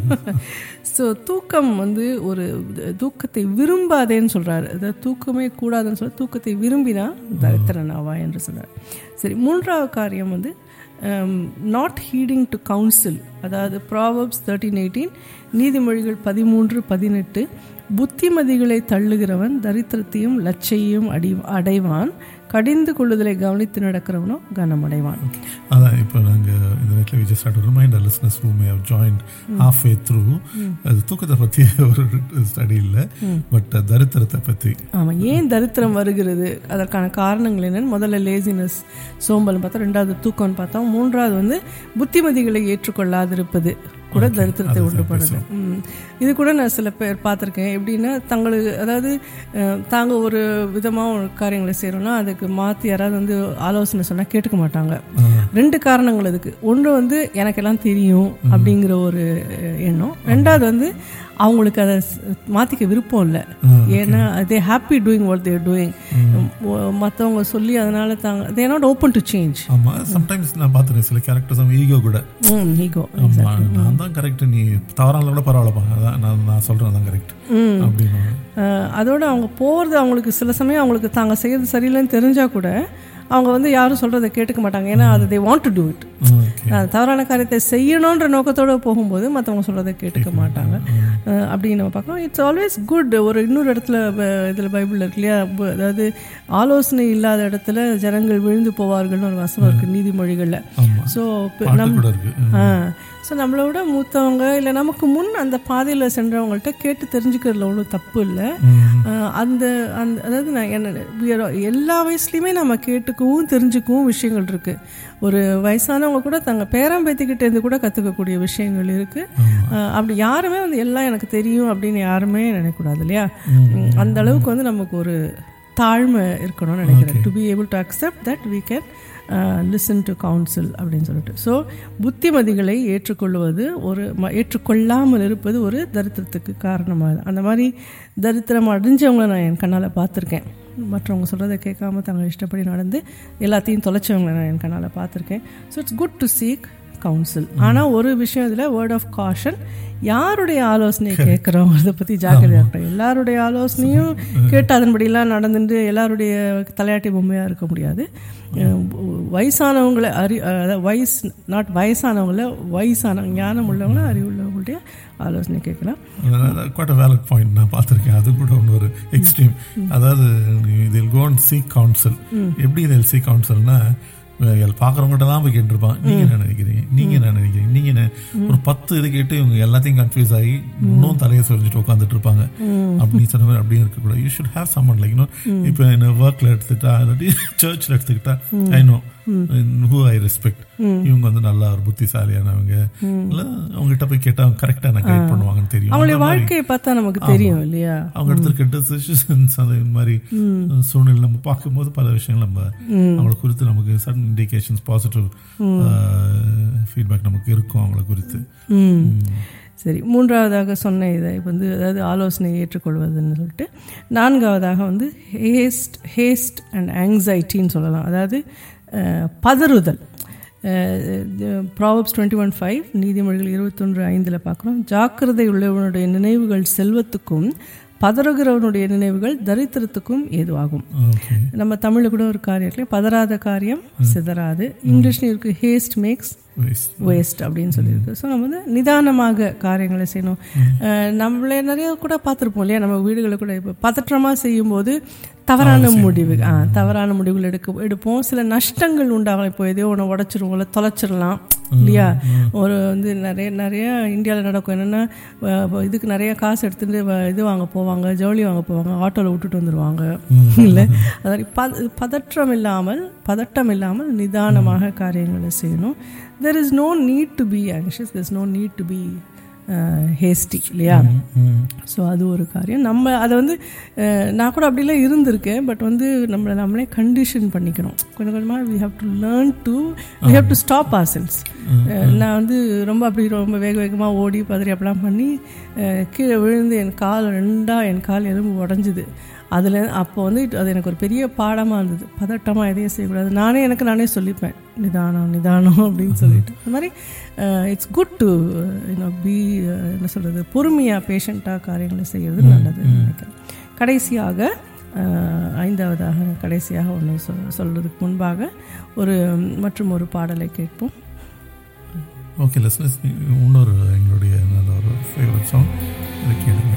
ஸோ தூக்கம் வந்து ஒரு தூக்கத்தை விரும்பாதேன்னு சொல்கிறாரு அதாவது தூக்கமே கூடாதுன்னு சொல்ல தூக்கத்தை விரும்பினா தரித்திரன் ஆவா என்று சொல்கிறார் சரி மூன்றாவது காரியம் வந்து நாட் ஹீடிங் டு கவுன்சில் அதாவது ப்ராவப்ஸ் தேர்ட்டீன் எயிட்டீன் நீதிமொழிகள் பதிமூன்று பதினெட்டு புத்திமதிகளை தள்ளுகிறவன் தரித்திரத்தையும் லட்சையும் அடி அடைவான் கடிந்து கொள்ளுதலை கவனித்து நடக்கிறவனோ கனமடைவான் அதான் இப்போ நாங்கள் இந்த நேரத்தில் விஜய் start remind listeners who may have joined halfway through அது தூக்கத்தை பற்றி ஒரு ஸ்டடி இல்லை பட் தரித்திரத்தை பற்றி ஆமாம் ஏன் தரித்திரம் வருகிறது அதற்கான காரணங்கள் என்னன்னு முதல்ல லேசினஸ் சோம்பல் பார்த்தா ரெண்டாவது தூக்கம்னு பார்த்தோம் மூன்றாவது வந்து புத்திமதிகளை ஏற்றுக்கொள்ளாதிருப்பது கூட தரித்திரத்தை உண்டு பண்ணுது ம். இது கூட நான் சில பேர் பார்த்துருக்கேன் எப்படின்னா தங்களுக்கு அதாவது அஹ், தாங்க ஒரு விதமாக ஒரு காரியங்களை செய்கிறோன்னா அதுக்கு மாற்றி யாராவது வந்து ஆலோசனை சொன்னால் கேட்டுக்க மாட்டாங்க ரெண்டு காரணங்கள் அதுக்கு ஒன்று வந்து எனக்கெல்லாம் தெரியும் அப்படிங்கிற ஒரு அஹ், எண்ணம் ரெண்டாவது வந்து அவங்களுக்கு அதை ஸ்- மாத்திக்க விருப்பம் இல்லை ஏன்னா they happy doing what they're doing மற்றவங்க சொல்லி அதனால தாங்க they not open to change ஆமாம் சம்டைம்ஸ் நான் பார்த்துருக்கேன் சில கேரக்டர்ஸ் அவங்க ஈகோ கூட ஈகோ ஆமா நான் தான் கரெக்ட் நீ தவறான கூட பரவாயில்லப்பா அதான் நான் நான் சொல்கிறேன் தான் கரெக்ட் அப்படின்னு அதோட அவங்க போகிறது அவங்களுக்கு சில சமயம் அவங்களுக்கு தாங்க செய்யறது சரியில்லைன்னு தெரிஞ்சால் கூட அவங்க வந்து யாரும் சொல்கிறத கேட்டுக்க மாட்டாங்க ஏன்னா அது they want to do it okay தவறான காரியத்தை செய்யணுன்ற நோக்கத்தோடு போகும்போது மற்றவங்க சொல்கிறத கேட்டுக்க மாட்டாங்க அஹ் அப்படி நம்ம பார்க்குறோம் இட்ஸ் ஆல்வேஸ் குட் ஒரு இன்னொரு இடத்துல இதில் பைபிளில் இருக்கு இல்லையா ப- அதாவது ஆலோசனை இல்லாத இடத்துல ஜனங்கள் விழுந்து போவார்கள்னு ஒரு வசனம் இருக்குது நீதிமொழிகளில் ஆமா ஸோ பாட்டு கூட இருக்கு ஆ ஸோ நம்மளை விட மூத்தவங்க இல்லை நமக்கு முன் அந்த பாதையில் சென்றவங்கள்ட்ட கேட்டு தெரிஞ்சுக்கிறதுல ஒன்றும் தப்பு இல்லை ஆஹ் அந்த அந்த அதாவது நான் என்ன we are- எல்லா வயசுலையுமே நம்ம கேட்டுக்கவும் தெரிஞ்சுக்கவும் விஷயங்கள் இருக்குது ஒரு வயசானவங்க கூட தங்க பேரம்பேத்திக்கிட்டேருந்து கூட கற்றுக்கக்கூடிய விஷயங்கள் இருக்குது அப்படி யாருமே வந்து எல்லாம் எனக்கு தெரியும் அப்படின்னு யாருமே நினைக்கக்கூடாது இல்லையா ம், அந்த அளவுக்கு வந்து நமக்கு ஒரு தாழ்மை இருக்கணும்னு நினைக்கிறேன் to be able to accept that we can listen to counsel அப்படின்னு சொல்லிட்டு ஸோ புத்திமதிகளை ஏற்றுக்கொள்வது ஒரு ம- ஏற்றுக்கொள்ளாமல் இருப்பது ஒரு தரித்திரத்துக்கு காரணமாக அந்த மாதிரி தரித்திரம் அடைஞ்சவங்கள நான் என் கண்ணால் பார்த்துருக்கேன் மற்றவங்க சொல்கிறத கேட்காம தங்கள் இஷ்டப்படி நடந்து எல்லாத்தையும் தொலைச்சவங்களை நான் என் கண்ணால் பார்த்துருக்கேன் so it's good to seek counsel ஆனால் ஒரு விஷயம் இதில் வேர்ட் ஆஃப் காஷன் யாருடைய ஆலோசனையை கேட்குறோங்கிறத பற்றி ஜாக்கிரதையாக இருக்கட்டும் எல்லாருடைய ஆலோசனையும் கேட்டு அதன்படியெல்லாம் நடந்துட்டு எல்லாருடைய தலையாட்டி பொம்மையாக இருக்க முடியாது அஹ் வயசானவங்களை அறி அதாவது வயசு நாட் வயசானவங்கள வயசான ஞானம் உள்ளவங்கள அறிவுள்ளவங்களுடைய ஆலோசனை கேட்கலாம் குவாட் அ வேலட் பாயிண்ட் நான் பார்த்துருக்கேன் அது கூட ஒன்று ஒரு எக்ஸ்ட்ரீம் அதாவது இதில் கோன் சி கவுன்சில் எப்படி இதில் சி கவுன்சில்னா பார்க்குறவங்ககிட்ட தான் போய் கேட்டிருப்பான் நீங்க என்ன நினைக்கிறீங்க நீங்க என்ன நினைக்கிறீங்க நீங்க என்ன ஒரு பத்து இது கேட்டு இவங்க எல்லாத்தையும் கன்ஃபியூஸ் ஆகி இன்னும் தலையை சொல்லிட்டு உட்காந்துட்டு இருப்பாங்க அப்படி சொன்ன மாதிரி அப்படியே இருக்கக்கூடாது you should have someone like இன்னும் இப்போ என்ன ஒர்க்கில் எடுத்துக்கிட்டா இல்லாட்டி சர்ச்சில் எடுத்துக்கிட்டா I know who I respect இவங்க வந்து நல்லா ஒரு புத்திசாலியானவங்க இல்லை அவங்ககிட்ட போய் கேட்டா அவங்க கரெக்டாக என்ன கைட் பண்ணுவாங்கன்னு தெரியும் அவங்களுடைய அந்த மாதிரி வாழ்க்கையை பார்த்தா நமக்கு தெரியும் இல்லையா அவங்க எடுத்திருக்க டெசிஷன்ஸ் அந்த மாதிரி சூழ்நிலை நம்ம பார்க்கும்போது பல விஷயங்கள் நம்ம அவங்கள குறித்து நமக்கு சடன் இண்டிகேஷன்ஸ் பாசிட்டிவ் ஃபீட்பேக் நமக்கு இருக்கும் அவங்கள குறித்து ம் சரி மூன்றாவதாக சொன்ன இதை இப்ப வந்து அதாவது ஆலோசனை ஏற்றுக்கொள்வதுன்னு சொல்லிட்டு நான்காவதாக வந்து ஹேஸ்ட் ஹேஸ்ட் அண்ட் ஆங்ஸைட்டின்னு சொல்லலாம் அதாவது அஹ், பதறுதல் ப்ராவப்ஸ் டுவெண்ட்டி ஒன் ஃபைவ் நீதிமொழிகள் இருபத்தொன்று ஐந்தில் பார்க்குறோம் ஜாக்கிரதை உள்ளவனுடைய நினைவுகள் செல்வத்துக்கும் பதறுகிறவனுடைய நினைவுகள் தரித்திரத்துக்கும் ஏதுவாகும் ஓகே நம்ம தமிழில் கூட ஒரு காரியம் இருக்கு பதறாத காரியம் சிதறாது இங்கிலீஷ்லையும் இருக்கு ஹேஸ்ட் மேக்ஸ் waste. வேஸ்ட் அப்படின்னு சொல்லியிருக்கு ஸோ நம்ம வந்து நிதானமாக காரியங்களை செய்யணும் அஹ் நம்மளே நிறைய கூட பார்த்துருப்போம் இல்லையா நம்ம வீடுகளை கூட இப்போ பதற்றமாக செய்யும்போது தவறான முடிவு ஆ தவறான முடிவுகள் எடுக்க எடுப்போம் சில நஷ்டங்கள் உண்டாகலாம் இப்போ எதையோ ஒன்று உடச்சிருவோம் இல்லை தொலைச்சிடலாம் இல்லையா ஒரு வந்து நிறைய நிறைய இந்தியாவில் நடக்கும் என்னென்னா இதுக்கு நிறைய காசு எடுத்துட்டு வ- இது வாங்க போவாங்க ஜவுளி வாங்க போவாங்க ஆட்டோவில் விட்டுட்டு வந்துடுவாங்க இல்லை அதாவது பத பதற்றம் இல்லாமல் பதட்டம் இல்லாமல் நிதானமாக காரியங்களை செய்யணும் there is no need to be anxious there is no need to be hasty இல்லையா ஸோ அது ஒரு காரியம் நம்ம அதை வந்து அஹ், நான் கூட அப்படிலாம் இருந்திருக்கேன் பட் வந்து நம்மளை நம்மளே கண்டிஷன் பண்ணிக்கணும் கொஞ்சம் கொஞ்சமாக we have to learn to we have to stop ourselves நான் வந்து ரொம்ப அப்படி ரொம்ப வேக வேகமாக ஓடி பதறி அப்படிலாம் பண்ணி அஹ், கீழே விழுந்து என் கால் ரெண்டாக என் கால் எலும்பு உடஞ்சிது அதில் அப்போ வந்து it- அது எனக்கு ஒரு பெரிய பாடமாக இருந்தது பதட்டமாக எதையும் செய்யக்கூடாது நானே எனக்கு நானே சொல்லிப்பேன் நிதானம் நிதானம் அப்படின்னு சொல்லிட்டு அந்த மாதிரி it's good to you know be என்ன சொல்கிறது பொறுமையாக பேஷண்ட்டாக காரியங்களை செய்கிறது நல்லது நினைக்கிறேன் கடைசியாக அஹ், ஐந்தாவதாக கடைசியாக ஒன்று சொல் சொல்றதுக்கு முன்பாக ஒரு மற்றும் ஒரு பாடலை கேட்போம் ஓகே லிஸ்னஸ் இன்னொரு எங்களுடைய நல்ல ஒரு ஃபேவரட் சாங் இதை கேளுங்க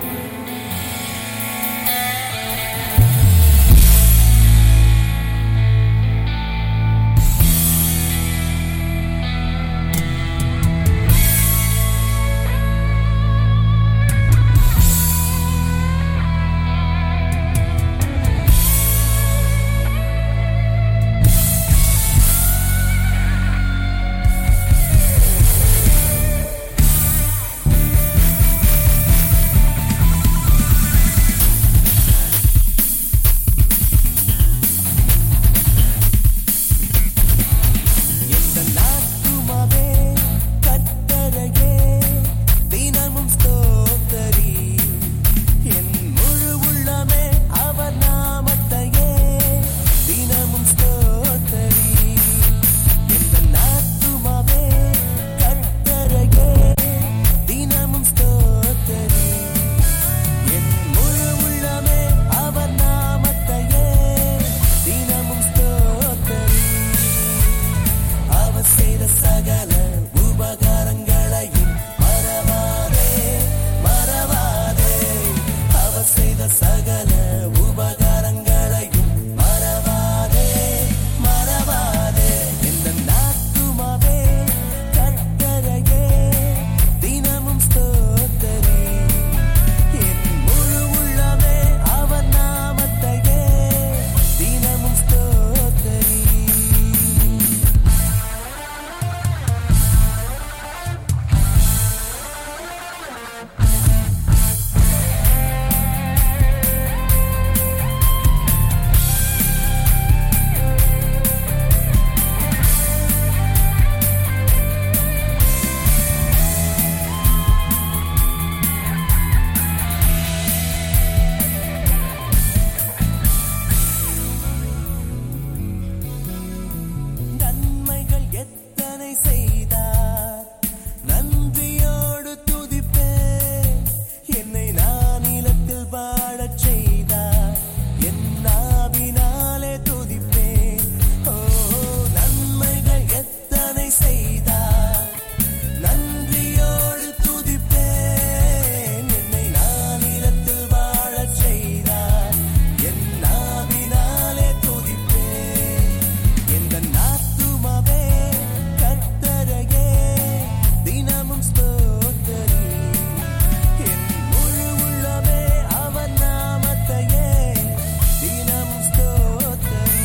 நாத்துமாவே கர்த்தரையே தினமும் ஸ்தோத்தரி என் முழு உள்ளமே அவர் நாமத்தையே தினமும் ஸ்தோத்தரி எந்த நாத்துமாவே கர்த்தரையே தினமும் ஸ்தோத்தரி என் முழு உள்ளமே அவர் நாமத்தையே தினமும் ஸ்தோத்தரி அவர் செய்த சகல உபகாரங்களையும் மறவாதே மறவாதே அவர் செய்த சகல உபகாரங்களையும் மறவாதே மறவாதே இந்த நாத்துமாவே கர்த்தரையே தினமும் ஸ்தோத்தரி என் முழு உள்ளமே அவர் நாமத்தையே தினமும் ஸ்தோத்தரி நன்மைகள் எத்தனை செய்தார் நன்றியோடு துதிப்பேன் என்னை நான் நிலத்தில் வாழச் செய்தார் என் நாவினாலே துதிப்பேன் ஓ நன்மைகள் எத்தனை செய்தார் நன்றியோடு துதிப்பேன் என்னை நான் நிலத்தில் வாழச் செய்தார் என் நாவினாலே துதிப்பேன் எந்த நாத்துமாவே கர்த்தரையே தினமும் ஸ்தோத்தரி என் முழு உள்ளமே அவர் நாமத்தையே தினமும் ஸ்தோத்தரி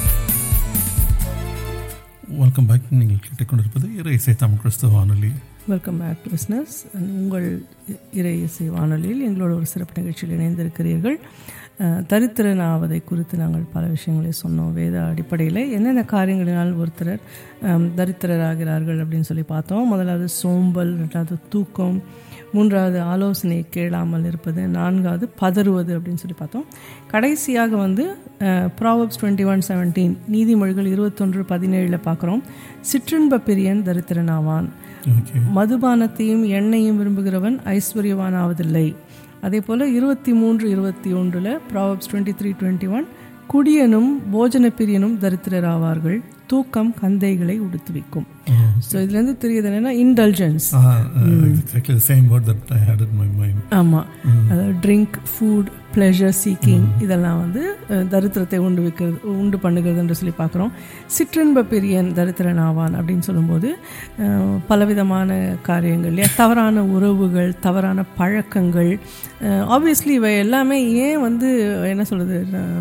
வெல்கம் பேக் நீங்கள் கேட்டுக்கொண்டிருப்பது இறை இசை தமிழ் கிறிஸ்தவ வானொலி வெல்கம் பேக் லிஸ்னஸ் உங்கள் இறை இசை வானொலியில் எங்களோட ஒரு சிறப்பு நிகழ்ச்சியில் இணைந்திருக்கிறீர்கள் அஹ், தரித்திரன் ஆவதை குறித்து நாங்கள் பல விஷயங்களை சொன்னோம் வேத அடிப்படையில் என்னென்ன காரியங்களினால் ஒருத்தர் அம், தரித்திரராகிறார்கள் அப்படின்னு சொல்லி பார்த்தோம் முதலாவது சோம்பல் ரெண்டாவது தூக்கம் மூன்றாவது ஆலோசனை கேளாமல் இருப்பது நான்காவது பதறுவது அப்படின்னு சொல்லி பார்த்தோம் கடைசியாக வந்து ப்ராவப்ஸ் டுவெண்ட்டி ஒன் செவன்டீன் நீதிமொழிகள் இருபத்தொன்று பதினேழில் பார்க்குறோம் சிற்றின்ப பிரியன் தரித்திரனாவான் ஓகே மதுபானத்தையும் எண்ணெயும் விரும்புகிறவன் ஐஸ்வர்யவானாவதில்லை அதே போல் இருபத்தி மூன்று இருபத்தி ஒன்றில் proverbs twenty three twenty one குடியனும் போஜன பிரியனும் தரித்திரர் ஆவார்கள் தூக்கம் கந்தைகளை உடுத்துவிக்கும் ஸோ இதுலேருந்து தெரியுது என்னன்னா இன்டல்ஜென்ஸ் Ah, uh, exactly the same word that I had in my mind. ஆமாம் அதாவது ட்ரிங்க் ஃபுட் ப்ளெஷர் சீக்கிங் இதெல்லாம் வந்து அஹ், தரித்திரத்தை உண்டு வைக்கிறது உண்டு பண்ணுகிறதுன்ற சொல்லி பார்க்குறோம் சிற்றின்ப பிரியன் தரித்திரன் ஆவான் அப்படின்னு சொல்லும்போது அஹ், பலவிதமான காரியங்கள் இல்லையா தவறான உறவுகள் தவறான பழக்கங்கள் ஆப்வியஸ்லி இவை எல்லாமே ஏன் வந்து என்ன சொல்கிறது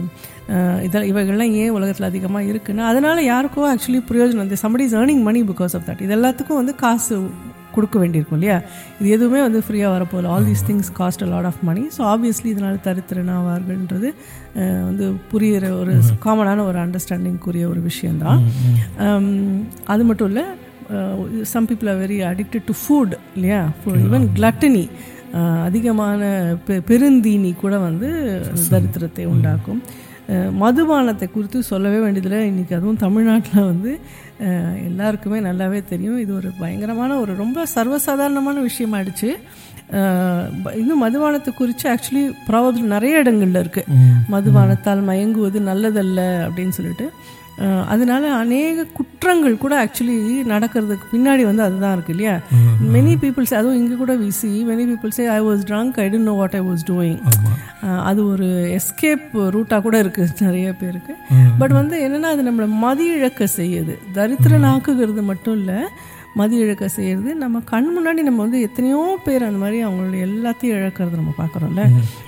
இதில் இவைகள்லாம் ஏன் உலகத்தில் அதிகமாக இருக்குன்னா அதனால யாருக்கோ ஆக்சுவலி பிரயோஜனம் வந்து somebody is earning money because of that இது எல்லாத்துக்கும் வந்து காசு கொடுக்க வேண்டியிருக்கும் இல்லையா இது எதுவுமே வந்து ஃப்ரீயாக வரப்போகுது all these things cost a lot of money so obviously இதனால் தரித்திரனாவார்கள்ன்றது அஹ், வந்து புரிகிற ஒரு காமனான ஒரு அண்டர்ஸ்டாண்டிங்குரிய ஒரு விஷயந்தான் Um, அது மட்டும் இல்லை some people are very addicted to food இல்லையா ஈவன் கிளட்டனி அதிகமான பெ- பெருந்தீனி கூட வந்து தரித்திரத்தை உண்டாக்கும் அஹ், மதுபானத்தை குறித்து சொல்லவே வேண்டியதில்லை இன்றைக்கி அதுவும் தமிழ்நாட்டில் வந்து அஹ், எல்லாருக்குமே நல்லாவே தெரியும் இது ஒரு பயங்கரமான ஒரு ரொம்ப சர்வசாதாரணமான விஷயமாயிடுச்சு அஹ், ப- இன்னும் மதுபானத்தை குறித்து ஆக்சுவலி ப்ராபபிள் நிறைய இடங்கள்ல இருக்குது மதுபானத்தால் மயங்குவது நல்லதல்ல அப்படின்னு சொல்லிட்டு அஹ், அதனால அநேக குற்றங்கள் கூட ஆக்சுவலி நடக்கிறதுக்கு பின்னாடி வந்து அதுதான் இருக்கு இல்லையா மெனி பீப்புள்ஸ் அதுவும் இங்கே கூட விசி மெனி பீப்புள்ஸே I was drunk I don't know what I was doing அது ஒரு எஸ்கேப் ரூட்டாக கூட இருக்குது நிறைய பேருக்கு பட் வந்து என்னென்னா அது நம்மளை மதி இழக்க செய்யுது தரித்திரனாக்குகிறது மட்டும் இல்லை மதி இழக்க செய்யறது நம்ம கண் முன்னாடி நம்ம வந்து எத்தனையோ பேர் அந்த மாதிரி அவங்களுடைய எல்லாத்தையும் இழக்கிறது நம்ம பார்க்குறோம்ல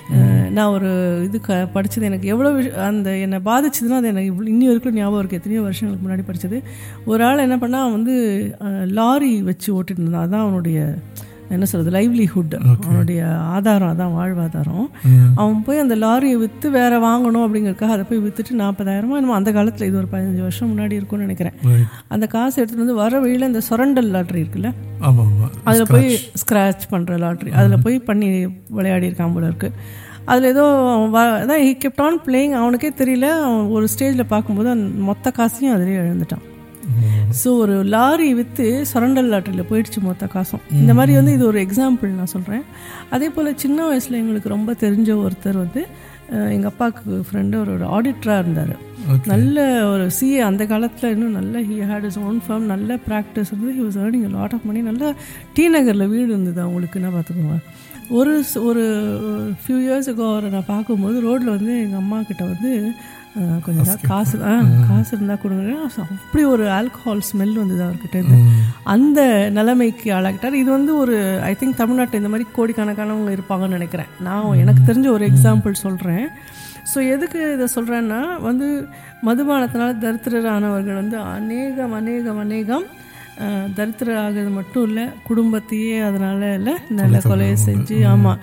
நான் ஒரு இது க படித்தது எனக்கு எவ்வளோ விஷ- அந்த என்னை பாதிச்சதுன்னா அது எனக்கு இவ்வளோ இன்னி வரைக்கும் ஞாபகம் இருக்குது எத்தனையோ வருஷங்களுக்கு முன்னாடி படித்தது ஒரு ஆள் என்ன பண்ணா அவன் வந்து அஹ், லாரி வச்சு ஓட்டிட்டு இருந்தான் அதான் அவனுடைய என்ன சொல்கிறது லைவ்லிஹுட் அவனுடைய ஆதாரம் அதான் வாழ்வாதாரம் அவன் போய் அந்த லாரியை விற்று வேற வாங்கணும் அப்படிங்கறதுக்காக அதை போய் விற்றுட்டு நாற்பதாயிரமா என்னமோ அந்த காலத்தில் இது ஒரு பதினஞ்சு வருஷம் முன்னாடி இருக்கும்னு நினைக்கிறேன் Right. அந்த காசு எடுத்துட்டு வந்து வர வழியில் இந்த சுரண்டல் லாட்ரி இருக்குல்ல ஆமா ஆமா அதில் போய் ஸ்க்ராட்ச் பண்ணுற லாட்ரி அதில் போய் பண்ணி விளையாடி இருக்கான் போல இருக்கு அதில் ஏதோ அவன் வ- அதான் ஹி கெப்ட் ஆன் பிளேயிங் அவனுக்கே தெரியல அவன் ஒரு ஸ்டேஜில் பார்க்கும்போது அந்த மொத்த காசையும் அதிலே இழந்துட்டான் ஸோ ஒரு லாரி விற்று சுரண்டல் லாட்டரியில் போயிடுச்சு மொத்த காசும் இந்த மாதிரி வந்து இது ஒரு எக்ஸாம்பிள் நான் சொல்கிறேன் அதே போல் சின்ன வயசில் எங்களுக்கு ரொம்ப தெரிஞ்ச ஒருத்தர் வந்து எங்கள் அப்பாவுக்கு ஃப்ரெண்டு ஒரு ஆடிட்டராக இருந்தார் நல்ல ஒரு சிஏ அந்த காலத்தில் இன்னும் நல்ல he had his own firm நல்ல ப்ராக்டிஸ் இருந்தது he was earning lot of money நல்ல டி நகரில் வீடு இருந்தது அவங்களுக்குன்னா பார்த்துக்கோங்க ஒரு ஸ்- ஒரு ஃபியூ இயர்ஸுக்கு அவரை நான் பார்க்கும்போது ரோட்டில் வந்து எங்கள் அம்மா கிட்ட வந்து அஹ், கொஞ்சம் ஏதாவது காசு ஆ காசு இருந்தால் கொடுங்க அப்படி ஒரு ஆல்கஹால் ஸ்மெல் வந்தது அவர்கிட்ட இருந்து அந்த நிலைமைக்கு ஆளாகிட்டார் இது வந்து ஒரு ஐ திங்க் தமிழ்நாட்டில் இந்த மாதிரி கோடிக்கணக்கானவங்க இருப்பாங்கன்னு நினைக்கிறேன் நான் எனக்கு தெரிஞ்ச ஒரு எக்ஸாம்பிள் சொல்கிறேன் ஸோ எதுக்கு இதை சொல்கிறேன்னா வந்து மதுபானத்தினால தரித்திரரானவர்கள் வந்து அநேகம் அநேகம் அநேகம் அஹ், தரித்திரராகிறது மட்டும் இல்லை குடும்பத்தையே அதனால இல்லை நல்ல கொலையை செஞ்சு ஆமாம்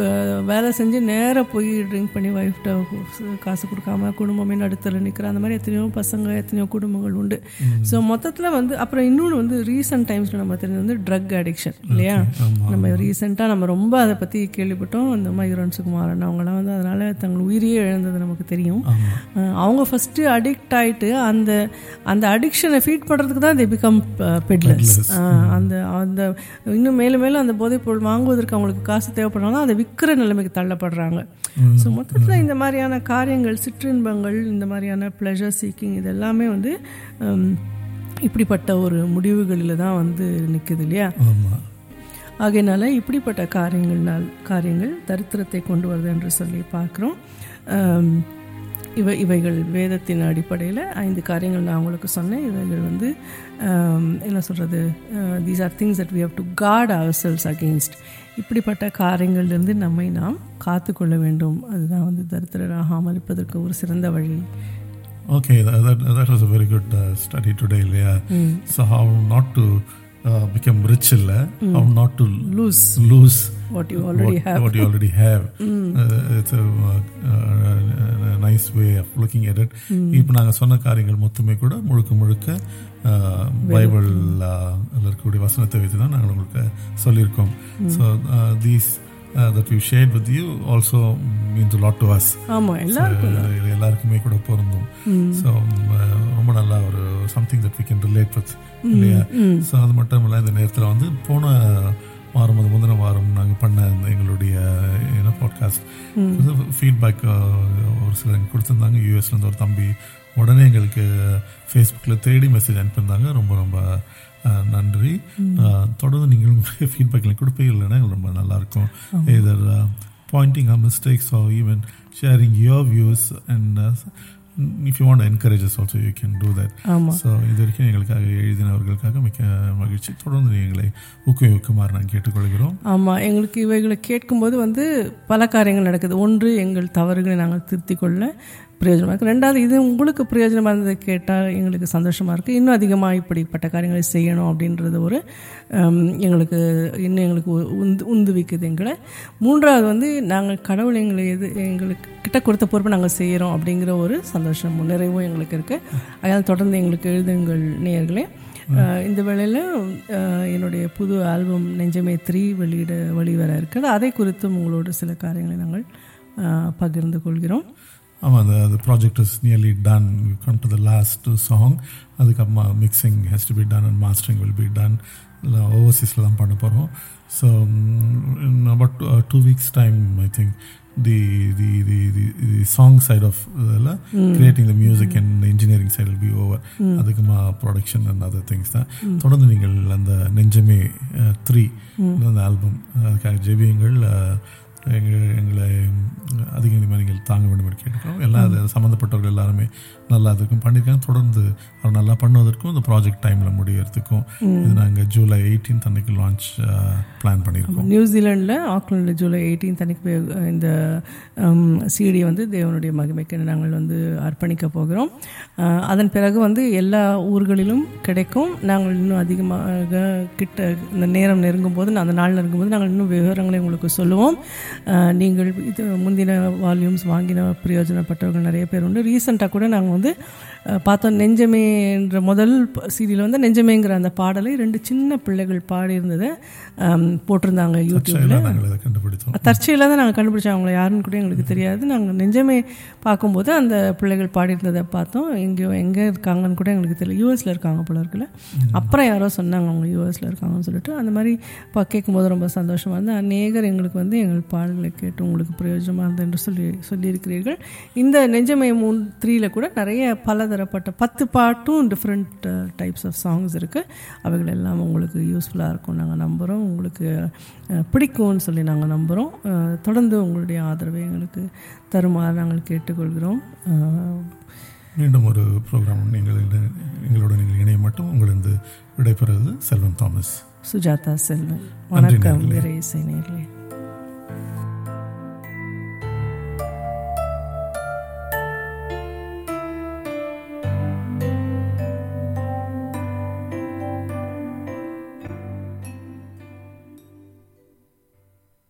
வேலை செஞ்சு நேராக போய் ட்ரிங்க் பண்ணி ஒய்ஃப்ட்ட காசு கொடுக்காம குடும்பமே நடுத்தர நிற்கிற அந்த மாதிரி எத்தனையோ பசங்க எத்தனையோ குடும்பங்கள் உண்டு ஸோ மொத்தத்தில் வந்து அப்புறம் இன்னொன்று வந்து ரீசெண்ட் டைம்ஸில் நம்ம தெரிஞ்சது வந்து ட்ரக் அடிக்ஷன் இல்லையா நம்ம ரீசெண்டாக நம்ம ரொம்ப அதை பற்றி கேள்விப்பட்டோம் இந்த மைக்ரன் சுகுமாரன் அவங்களாம் வந்து அதனால் தங்கள் உயிரையே இழந்தது நமக்கு தெரியும் அஹ் அவங்க ஃபஸ்ட்டு அடிக்ட் ஆகிட்டு அந்த அந்த அடிக்ஷனை ஃபீட் பண்ணுறதுக்கு தான் தே பிகம் பெட்லர்ஸ் அந்த அந்த இன்னும் மேலும் மேலும் அந்த போதைப்பொருள் வாங்குவதற்கு அவங்களுக்கு காசு தேவைப்படுறாங்க அதை விற்கிற நிலைமைக்கு தள்ளப்படுறாங்க ஸோ மொத்தத்தில் இந்த மாதிரியான காரியங்கள் சிற்றின்பங்கள் இந்த மாதிரியான ப்ளஷர் சீக்கிங் இது எல்லாமே வந்து ஹம், இப்படிப்பட்ட ஒரு முடிவுகளில் தான் வந்து நிற்குது இல்லையா ஆமா ஆகையினால இப்படிப்பட்ட காரியங்கள்னால் காரியங்கள் தரித்திரத்தை கொண்டு வருது என்று சொல்லி பார்க்குறோம் ஆம், இவை இவைகள் வேதத்தின் அடிப்படையில் ஐந்து காரியங்கள் நான் உங்களுக்கு சொன்னேன் இவைகள் வந்து ஆம், என்ன சொல்கிறது these are things that we have to guard ourselves against இப்படிப்பட்ட காரியங்கள்லேருந்து நம்மை நாம் காத்துக்கொள்ள வேண்டும் அதுதான் வந்து தரித்திரராகாமல் இருப்பதற்கு ஒரு சிறந்த வழி Okay, that, that, that was a very good uh, study today, Leah. So, how not to uh, become rich, illa, how not to Lose. lose What you already what, have. what you already have. Uh, it's a, uh, uh, a nice way of looking at it. இப்போ நாங்கள் சொன்ன காரியங்கள் மொத்தமே கூட முழுக்க முழுக்க Bible இருக்கக்கூடிய வசனத்தை வச்சு தான் நாங்கள் உங்களுக்கு சொல்லியிருக்கோம் so these that you shared with you also means lot to us ஆமாம் எல்லாருக்கும் இது எல்லாருக்குமே கூட பொருந்தும் ஸோ ரொம்ப நல்லா ஒரு something that we can relate with இல்லையா ஸோ அது மட்டும் இல்லை இந்த நேரத்தில் வந்து போன வாரம் அது முந்தின வாரம் நாங்கள் பண்ண இந்த எங்களுடைய என்ன பாட்காஸ்ட் ஃபீட்பேக் ஒரு சிலர் கொடுத்துருந்தாங்க யூஎஸ்லேருந்து ஒரு தம்பி உடனே எங்களுக்கு ஃபேஸ்புக்கில் தேடி மெசேஜ் அனுப்பியிருந்தாங்க ரொம்ப ரொம்ப அஹ், நன்றி அஹ், தொடர்ந்து நீங்கள் உங்களுடைய ஃபீட்பேக்கில் கொடுப்பீங்க இல்லைன்னா எங்களுக்கு ரொம்ப நல்லாயிருக்கும் either pointing our mistakes or even sharing your views and if you want encourage also you can do that ஆமாம் ஸோ இது வரைக்கும் எங்களுக்காக எழுதினவர்களுக்காக மிக்க மகிழ்ச்சி தொடர்ந்து எங்களை ஊக்குவிக்குமாறு நான் கேட்டுக்கொள்கிறோம் ஆமாம் எங்களுக்கு இவைகளை கேட்கும்போது வந்து பல காரியங்கள் நடக்குது ஒன்று எங்கள் தவறுகளை நாங்கள் திருத்திக் கொள்ள பிரயோஜனமாக இருக்குது ரெண்டாவது இது உங்களுக்கு பிரயோஜனமாக இருந்ததை கேட்டால் எங்களுக்கு சந்தோஷமாக இருக்குது இன்னும் அதிகமாக இப்படிப்பட்ட காரியங்களை செய்யணும் அப்படின்றது ஒரு ஹம், எங்களுக்கு இன்னும் எங்களுக்கு உ- உந்து உந்துவிக்குது எங்களை மூன்றாவது வந்து நாங்கள் கடவுள் எங்களை எது எங்களுக்கு கிட்ட கொடுத்த பொறுப்பை நாங்கள் செய்கிறோம் அப்படிங்கிற ஒரு சந்தோஷமும் நிறைவும் எங்களுக்கு இருக்குது அதனால் தொடர்ந்து எங்களுக்கு எழுதுங்கள் நேயர்களே அஹ் இந்த வேளையில் என்னுடைய புது ஆல்பம் நெஞ்சமே த்ரீ வெளியிட வெளிவர இருக்கிறது அதை குறித்தும் உங்களோட சில காரியங்களை நாங்கள் அஹ், பகிர்ந்து கொள்கிறோம் ஆமாம் அந்த அந்த project is nearly done come to the last song அதுக்கப்புறமா mixing has to be done and mastering will be done ஓவர்சீஸில் தான் பண்ண போகிறோம் so in about two weeks time I think the the the the song side of இதில் creating the music and engineering side will be over அதுக்குமா production and other things தான் தொடர்ந்து நீங்கள் அந்த நெஞ்சமே த்ரீ அந்த ஆல்பம் அதுக்காக ஜெபியுங்கள் அஹ், எங்கள் எங்களை அதிக அதிகமாக நீங்கள் தாங்க வேண்டும் என்று கேட்டுக்கிறோம் எல்லாம் அது சம்மந்தப்பட்டவர்கள் எல்லாருமே நல்லா அதுக்கும் பண்ணியிருக்காங்க தொடர்ந்து அவர் நல்லா பண்ணுவதற்கும் இந்த ப்ராஜெக்ட் டைமில் முடியறதுக்கும் இது நாங்கள் ஜூலை எயிட்டீன்த் அன்னைக்கு லான்ச் பிளான் பண்ணியிருக்கோம் நியூசிலாண்டில் ஆக்லாண்டில் ஜூலை எயிட்டீன் அன்னைக்கு போய், அஹ், இந்த சிடி வந்து தேவனுடைய மகிமைக்கு நாங்கள் வந்து அர்ப்பணிக்க போகிறோம் அஹ், அதன் பிறகு வந்து எல்லா ஊர்களிலும் கிடைக்கும் நாங்கள் இன்னும் அதிகமாக கிட்ட இந்த நேரம் நெருங்கும் போது அந்த நாள் நெருங்கும் போது நாங்கள் இன்னும் விவரங்களை உங்களுக்கு சொல்லுவோம் அஹ், நீங்கள் இது முந்தின வால்யூம்ஸ் வாங்கின பிரயோஜனப்பட்டவர்கள் நிறைய பேர் உண்டு ரீசெண்டாக கூட நாங்கள் வந்து அஹ், பார்த்தோம் நெஞ்சமே என்ற முதல் சீரியல் வந்து நெஞ்சமேங்கிற அந்த பாடலை ரெண்டு சின்ன பிள்ளைகள் பாடியிருந்ததை அம், போட்டிருந்தாங்க யூடியூப்ல செயலாக நாங்கள் இதை கண்டுபிடித்தோம் தற்செயலாக தான் நாங்கள் கண்டுபிடிச்சோம் அவங்கள யாருன்னு கூட எங்களுக்கு தெரியாது நாங்கள் நெஞ்சமே பார்க்கும்போது அந்த பிள்ளைகள் பாடியிருந்ததை பார்த்தோம் எங்கேயோ எங்கே இருக்காங்கன்னு கூட எங்களுக்கு தெரியல யூஎஸில் இருக்காங்க போல இருக்குல்ல அப்புறம் யாரோ சொன்னாங்க அவங்க யூஎஸில் இருக்காங்கன்னு சொல்லிட்டு அந்த மாதிரி பா கேட்கும்போது ரொம்ப சந்தோஷமாக இருந்தது அநேகர் எங்களுக்கு வந்து எங்கள் பாடல்களை கேட்டு உங்களுக்கு பிரயோஜனமாக இருந்தது என்று சொல்லி சொல்லியிருக்கிறீர்கள் இந்த நெஞ்சமே மூன் த்ரீல கூட நிறைய பலதரப்பட்ட பத்து பாட்டும் டிஃப்ரெண்ட் டைப்ஸ் ஆஃப் சாங்ஸ் இருக்குது அவைகள் எல்லாம் உங்களுக்கு யூஸ்ஃபுல்லாக இருக்கும் நாங்கள் நம்புகிறோம் உங்களுக்கு அஹ், பிடிக்கும்னு சொல்லி நாங்கள் நம்புகிறோம் அஹ், தொடர்ந்து உங்களுடைய ஆதரவை எங்களுக்கு தருமாறு நாங்கள் கேட்டுக்கொள்கிறோம் அஹ், மீண்டும் ஒரு ப்ரோக்ராம் நீங்கள் எங்களோட நீங்கள் இணைய மட்டும் உங்களிருந்து விடைபெறுவது செல்வன் தாமஸ் சுஜாதா செல்வன் நன்றி வணக்கம் நேயர்களே. இறை இசை நேயர்களே